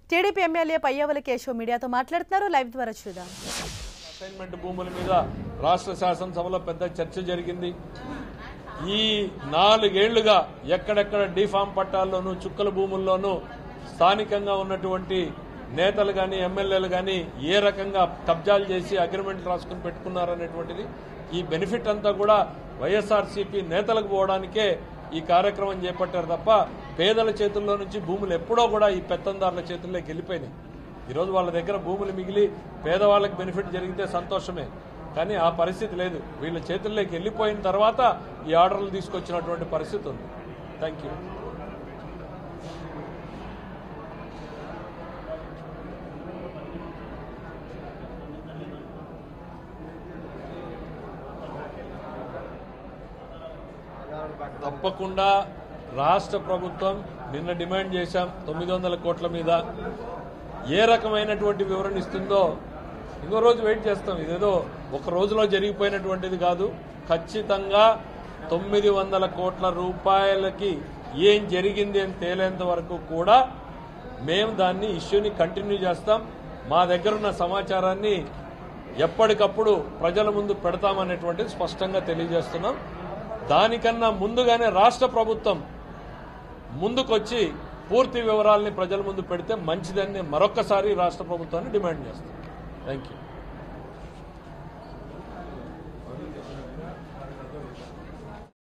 TDP MLA పయ్యవల Keshav మీడియాతో మాట్లాడుతున్నారు live ద్వారా చూద్దాం అసైన్మెంట్ భూముల మీద రాష్ట్ర శాసనసభలో పెద్ద చర్చ జరిగింది ఈ నాలుగేళ్లుగా ఎక్కడెక్కడ డిఫామ్ పట్టాల్లోనూ చుక్కల భూముల్లోనూ స్థానికంగా ఉన్నటువంటి నేతలు కానీ ఎమ్మెల్యేలు కానీ ఏ రకంగా కబ్జాలు చేసి అగ్రిమెంట్లు రాసుకుని పెట్టుకున్నారనేటువంటిది ఈ బెనిఫిట్ అంతా కూడా వైఎస్ఆర్సీపీ నేతలకు పోవడానికే ఈ కార్యక్రమం చేపట్టారు తప్ప పేదల చేతుల్లో నుంచి భూములు ఎప్పుడో కూడా ఈ పెత్తందారుల చేతుల్లోకి వెళ్ళిపోయినాయి ఈరోజు వాళ్ళ దగ్గర భూములు మిగిలి పేదవాళ్ళకి బెనిఫిట్ జరిగితే సంతోషమే కానీ ఆ పరిస్థితి లేదు వీళ్ళ చేతుల్లోకి వెళ్ళిపోయిన తర్వాత ఈ ఆర్డర్లు తీసుకొచ్చినటువంటి పరిస్థితి ఉంది థ్యాంక్ యూ తప్పకుండా రాష్ట్ర ప్రభుత్వం నిన్న డిమాండ్ చేశాం తొమ్మిది వందల కోట్ల మీద ఏ రకమైనటువంటి వివరణ ఇస్తుందో ఇంకో రోజు వెయిట్ చేస్తాం ఇదేదో ఒక రోజులో జరిగిపోయినటువంటిది కాదు ఖచ్చితంగా తొమ్మిది వందల కోట్ల రూపాయలకి ఏం జరిగింది అని తేలేంత వరకు కూడా మేము దాన్ని ఇష్యూని కంటిన్యూ చేస్తాం మా దగ్గర ఉన్న సమాచారాన్ని ఎప్పటికప్పుడు ప్రజల ముందు పెడతామనేటువంటిది స్పష్టంగా తెలియజేస్తున్నాం దానికన్నా ముందుగానే రాష్ట్ర ప్రభుత్వం ముందుకొచ్చి పూర్తి వివరాలని ప్రజల ముందు పెడితే మంచిదని మరొక్కసారి రాష్ట్ర ప్రభుత్వాన్ని డిమాండ్ చేస్తాం థ్యాంక్ యూ